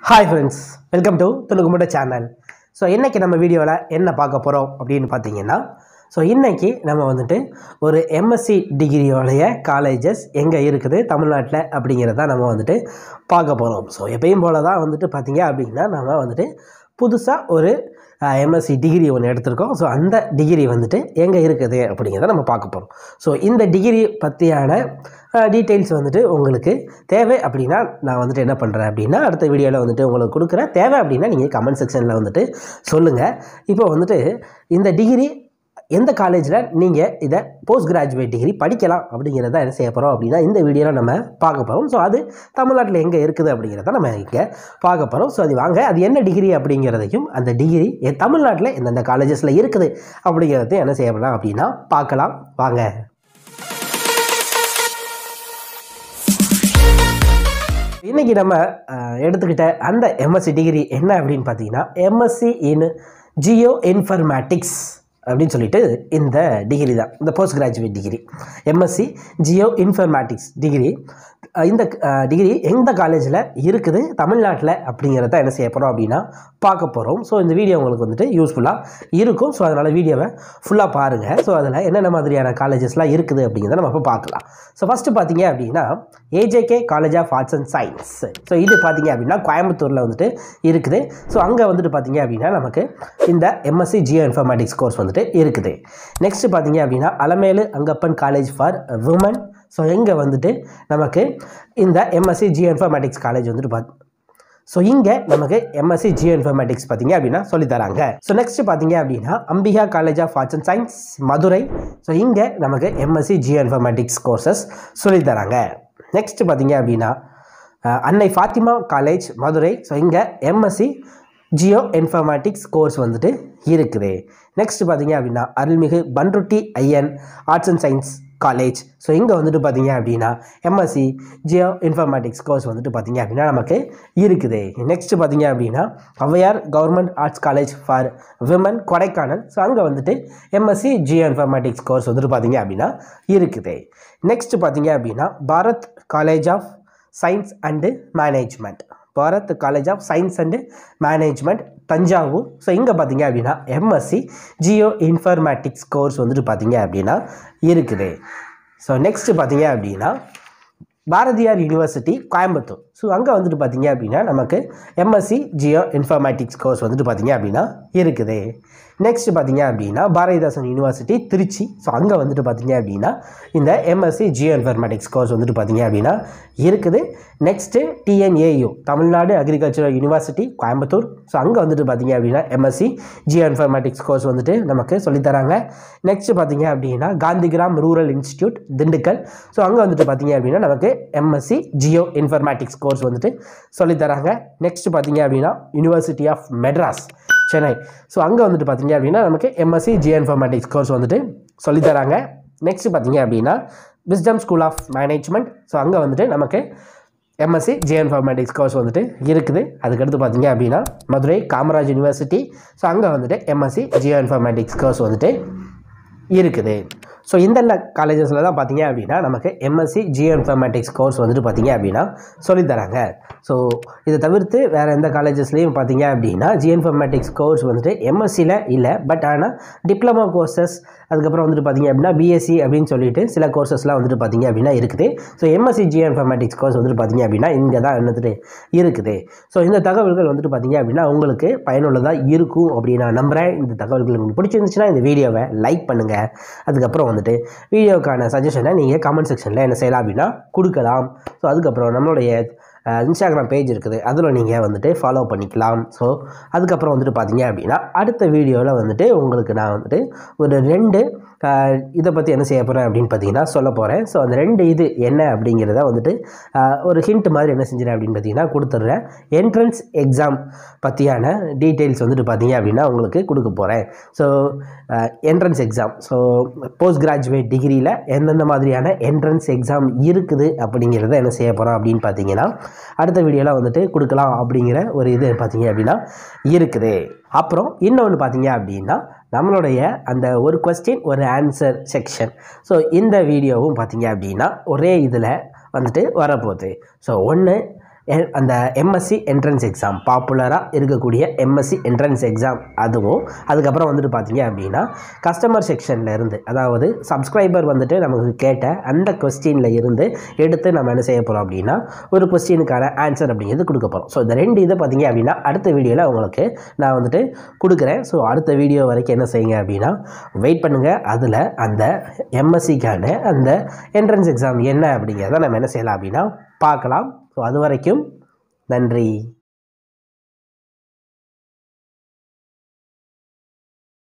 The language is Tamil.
ஹாய் ஃப்ரெண்ட்ஸ் வெல்கம் டு துணுக்குமுட்ட சேனல் ஸோ இன்றைக்கி நம்ம வீடியோவில் என்ன பார்க்க போகிறோம் அப்படின்னு பார்த்தீங்கன்னா ஸோ இன்றைக்கி நம்ம வந்துட்டு ஒரு எம்எஸ்சி டிகிரியோடைய காலேஜஸ் எங்கே இருக்குது தமிழ்நாட்டில் அப்படிங்கிறத நம்ம வந்துட்டு பார்க்க போகிறோம் ஸோ எப்பயும் போல தான் வந்துட்டு பார்த்தீங்க அப்படின்னா நம்ம வந்துட்டு புதுசாக ஒரு எம்எஸ்சி டிகிரி ஒன்று எடுத்திருக்கோம் ஸோ அந்த டிகிரி வந்துட்டு எங்கே இருக்குது அப்படிங்கிறத நம்ம பார்க்க போகிறோம் ஸோ இந்த டிகிரி பற்றியான டீட்டெயில்ஸ் வந்துட்டு உங்களுக்கு தேவை அப்படின்னா நான் வந்துட்டு என்ன பண்ணுறேன் அப்படின்னா அடுத்த வீடியோவில் வந்துட்டு உங்களுக்கு கொடுக்குறேன் தேவை அப்படின்னா நீங்கள் கமெண்ட் செக்ஷனில் வந்துட்டு சொல்லுங்கள் இப்போ வந்துட்டு இந்த டிகிரி எந்த காலேஜில் நீங்கள் இதை போஸ்ட் கிராஜுவேட் டிகிரி படிக்கலாம் அப்படிங்கிறத என்ன செய்ய போகிறோம் அப்படின்னா இந்த வீடியோவில் நம்ம பார்க்க போகிறோம் ஸோ அது தமிழ்நாட்டில் எங்கே இருக்குது அப்படிங்கிறத நம்ம இங்கே பார்க்க போகிறோம் ஸோ அது வாங்க அது என்ன டிகிரி அப்படிங்கிறதையும் அந்த டிகிரி எ- தமிழ்நாட்டில் எந்தெந்த காலேஜஸில் இருக்குது அப்படிங்கிறதையும் என்ன செய்ய போகிறோம் அப்படின்னா பார்க்கலாம் வாங்க இன்றைக்கி நம்ம அஹ், எடுத்துக்கிட்ட அந்த எம்எஸ்சி டிகிரி என்ன அப்படின்னு பார்த்தீங்கன்னா எம்எஸ்சி இன் ஜியோ இன்ஃபர்மேட்டிக்ஸ் அப்படின்னு சொல்லிட்டு இந்த டிகிரி தான் இந்த post graduate degree MSc geoinformatics degree இந்த டிகிரி எந்த காலேஜில் இருக்குது தமிழ்நாட்டில் அப்படிங்கிறத என்ன செய்ய போகிறோம் அப்படின்னா பார்க்க போகிறோம் ஸோ இந்த வீடியோ உங்களுக்கு வந்துட்டு யூஸ்ஃபுல்லாக இருக்கும் ஸோ அதனால் வீடியோவை ஃபுல்லாக பாருங்கள் ஸோ அதில் என்னென்ன மாதிரியான காலேஜஸ்லாம் இருக்குது அப்படிங்கிறத நம்ம இப்போ பார்க்கலாம் ஸோ ஃபஸ்ட்டு பார்த்தீங்க அப்படின்னா AJK college of arts and science so இது பார்த்தீங்க அப்படின்னா கோயம்புத்தூரில் வந்துட்டு இருக்குது ஸோ அங்கே வந்துட்டு பார்த்தீங்க அப்படின்னா நமக்கு இந்த எம்எஸ்சி ஜியோ இன்ஃபர்மேட்டிக்ஸ் கோர்ஸ் வந்துட்டு இருக்குது நெக்ஸ்ட் பார்த்தீங்க அப்படின்னா Alamelu Angappan college for women so இங்கே வந்துட்டு நமக்கு இந்த எம்எஸ்சி ஜியோ இன்ஃபர்மேட்டிக்ஸ் காலேஜ் வந்துட்டு பார்த்து ஸோ இங்கே நமக்கு எம்எஸ்சி ஜியோ இன்ஃபர்மேட்டிக்ஸ் பார்த்தீங்க அப்படின்னா சொல்லித் தராங்க ஸோ நெக்ஸ்ட் பார்த்தீங்க அப்படின்னா Ambika college of arts and science Madurai so இங்கே நமக்கு எம்எஸ்சி ஜியோ இன்ஃபர்மேட்டிக்ஸ் கோர்சஸ் சொல்லித் தராங்க நெக்ஸ்ட் பார்த்தீங்க அப்படின்னா ah, Annai Fatima college Madurai so இங்கே எம்எஸ்சி ஜியோ இன்ஃபர்மேட்டிக்ஸ் கோர்ஸ் வந்துட்டு இருக்குது நெக்ஸ்ட் பார்த்தீங்க அப்படின்னா Arulmigu Panruti Iyan arts and science college so இங்கே வந்துட்டு பார்த்தீங்க அப்படின்னா எம்எஸ்சி ஜியோ இன்ஃபர்மேட்டிக்ஸ் கோர்ஸ் வந்துட்டு பார்த்தீங்க அப்படின்னா நமக்கு இருக்குது நெக்ஸ்ட் பார்த்தீங்க அப்படின்னா Avvaiyar government arts college for women Kodaikanal so அங்கே வந்துட்டு எம்எஸ்சி ஜியோ இன்ஃபர்மேட்டிக்ஸ் கோர்ஸ் வந்துட்டு பார்த்தீங்க அப்படின்னா இருக்குது நெக்ஸ்ட் பார்த்தீங்க அப்படின்னா Bharat college of science and management Bharat college of science and management Thanjavur so இங்கே பார்த்தீங்க அப்படின்னா எம்எஸ்சி ஜியோ இன்ஃபர்மேட்டிக்ஸ் கோர்ஸ் வந்துட்டு பார்த்தீங்க அப்படின்னா இருக்குது ஸோ நெக்ஸ்ட் பார்த்தீங்க அப்படின்னா பாரதியார் யூனிவர்சிட்டி கோயம்புத்தூர் ஸோ அங்கே வந்துட்டு பார்த்தீங்க அப்படின்னா நமக்கு எம்எஸ்சி ஜியோ இன்ஃபர்மேட்டிக்ஸ் கோர்ஸ் வந்துட்டு பார்த்தீங்க அப்படின்னா இருக்குது நெக்ஸ்ட் பார்த்தீங்க அப்படின்னா பாரதிதாசன் யூனிவர்சிட்டி திருச்சி ஸோ அங்கே வந்துட்டு பார்த்தீங்க அப்படின்னா இந்த எம்எஸ்சி ஜியோ இன்ஃபர்மேட்டிக்ஸ் கோர்ஸ் வந்துட்டு பார்த்தீங்க அப்படின்னா இருக்குது next TNAU Tamil Nadu agricultural university Coimbatore so அங்கே வந்துட்டு பார்த்தீங்க அப்படின்னா எம்எஸ்சி ஜியோ இன்ஃபர்மேட்டிக்ஸ் கோர்ஸ் வந்துட்டு நமக்கு சொல்லித்தராங்க நெக்ஸ்ட் பார்த்தீங்க அப்படின்னா Gandhigram rural institute Dindigul so அங்கே வந்துட்டு பார்த்தீங்க அப்படின்னா நமக்கு எம்எஸ்சி ஜியோ இன்ஃபர்மேட்டிக்ஸ் கோர்ஸ் வந்துட்டு சொல்லித்தராங்க நெக்ஸ்ட் பார்த்தீங்க அப்படின்னா university of Madras Chennai so அங்கே வந்துட்டு பார்த்தீங்க அப்படின்னா நமக்கு எம்எஸ்சி ஜியோ இன்ஃபர்மேட்டிக்ஸ் கோர்ஸ் வந்துட்டு சொல்லித்தராங்க நெக்ஸ்ட் பார்த்தீங்க அப்படின்னா wisdom school of management so அங்கே வந்துட்டு நமக்கு எம்எஸ்சி ஜே இன்ஃபர்மேட்டிக்ஸ் கோர்ஸ் வந்துட்டு இருக்குது அதுக்கடுத்து பார்த்தீங்க அப்படின்னா மதுரை காமராஜ் யூனிவர்சிட்டி ஸோ அங்கே வந்துட்டு எம்எஸ்சி ஜியோ இன்ஃபர்மேட்டிக்ஸ் கோர்ஸ் வந்துட்டு இருக்குது ஸோ இந்த காலேஜஸில் தான் பார்த்தீங்க அப்படின்னா நமக்கு எம்எஸ்சி ஜியோ இன்ஃபர்மேட்டிக்ஸ் கோர்ஸ் வந்துட்டு பார்த்தீங்க அப்படின்னா சொல்லித் தராங்க ஸோ இதை தவிர்த்து வேறு எந்த காலேஜஸ்லேயும் பார்த்தீங்க அப்படின்னா ஜியோ இன்ஃபர்மேட்டிக்ஸ் கோர்ஸ் வந்துட்டு எம்எஸ்சியில் இல்லை பட் ஆனால் டிப்ளமோ கோர்சஸ் அதுக்கப்புறம் வந்துட்டு பார்த்தீங்க அப்படின்னா பிஎஸ்சி அப்படின்னு சொல்லிட்டு சில கோர்சஸ்லாம் வந்துட்டு பார்த்தீங்க அப்படின்னா இருக்குது so MSc geoinformatics course வந்துட்டு பார்த்தீங்க அப்படின்னா இங்கே தான் என்னது இருக்குது ஸோ இந்த தகவல்கள் வந்துட்டு பார்த்தீங்க அப்படின்னா உங்களுக்கு பயனுள்ளதாக இருக்கும் அப்படின்னு நான் நம்புகிறேன் இந்த தகவல்கள் உங்களுக்கு பிடிச்சிருந்துச்சுன்னா இந்த வீடியோவை லைக் பண்ணுங்கள் அதுக்கப்புறம் வந்துட்டு வீடியோக்கான சஜஷனை நீங்கள் கமெண்ட் செக்ஷனில் என்ன செய்யலாம் அப்படின்னா கொடுக்கலாம் ஸோ அதுக்கப்புறம் நம்மளுடைய இன்ஸ்டாகிராம் பேஜ் இருக்குது அதில் நீங்கள் வந்துட்டு ஃபாலோ பண்ணிக்கலாம் ஸோ அதுக்கப்புறம் வந்துட்டு பார்த்தீங்க அப்படின்னா அடுத்த வீடியோவில் வந்துட்டு உங்களுக்கு நான் வந்துட்டு ஒரு ரெண்டு அஹ், இதை பற்றி என்ன செய்ய போகிறேன் அப்படின்னு பார்த்தீங்கன்னா சொல்ல போகிறேன் ஸோ அந்த ரெண்டு இது என்ன அப்படிங்கிறத வந்துட்டு அஹ், ஒரு ஹிண்ட் மாதிரி என்ன செஞ்சுறேன் அப்படின்னு பார்த்தீங்கன்னா கொடுத்துட்றேன் என்ட்ரன்ஸ் எக்ஸாம் பற்றியான டீட்டெயில்ஸ் வந்துட்டு பார்த்தீங்க அப்படின்னா உங்களுக்கு கொடுக்க போகிறேன் so entrance exam so post graduate டிகிரியில் எந்தெந்த மாதிரியான என்ட்ரன்ஸ் எக்ஸாம் இருக்குது அப்படிங்கிறத என்ன செய்ய போகிறோம் அப்படின்னு பார்த்தீங்கன்னா அடுத்த வீடியோவில் வந்துட்டு கொடுக்கலாம் அப்படிங்கிற ஒரு இது பார்த்தீங்க அப்படின்னா இருக்குது அப்புறம் இன்னொன்று பார்த்தீங்க அப்படின்னா நம்மளுடைய அந்த ஒரு கொஸ்டின் ஒரு ஆன்சர் செக்ஷன் ஸோ இந்த வீடியோவும் பார்த்தீங்க அப்படின்னா ஒரே இதில் வந்துட்டு வரப்போகுது ஸோ ஒன்று எ- அந்த எம்எஸ்சி என்ட்ரன்ஸ் எக்ஸாம் பாப்புலராக இருக்கக்கூடிய எம்எஸ்சி என்ட்ரன்ஸ் எக்ஸாம் அதுவும் அதுக்கப்புறம் வந்துட்டு பார்த்தீங்க அப்படின்னா கஸ்டமர் செக்ஷனில் இருந்து அதாவது சப்ஸ்கிரைபர் வந்துட்டு நமக்கு கேட்ட அந்த கொஸ்டினில் இருந்து எடுத்து நம்ம என்ன செய்ய போகிறோம் அப்படின்னா ஒரு கொஸ்டினுக்கான ஆன்சர் அப்படிங்கிறது கொடுக்க போகிறோம் ஸோ இந்த ரெண்டு இதை பார்த்தீங்க அப்படின்னா அடுத்த வீடியோவில் உங்களுக்கு நான் வந்துட்டு கொடுக்குறேன் ஸோ அடுத்த வீடியோ வரைக்கும் என்ன செய்யுங்க அப்படின்னா வெயிட் பண்ணுங்கள் அதில் அந்த எம்எஸ்சிக்கான அந்த என்ட்ரன்ஸ் எக்ஸாம் என்ன அப்படிங்கிறத நம்ம என்ன செய்யலாம் அப்படின்னா பார்க்கலாம் ஸோ அது வரைக்கும் நன்றி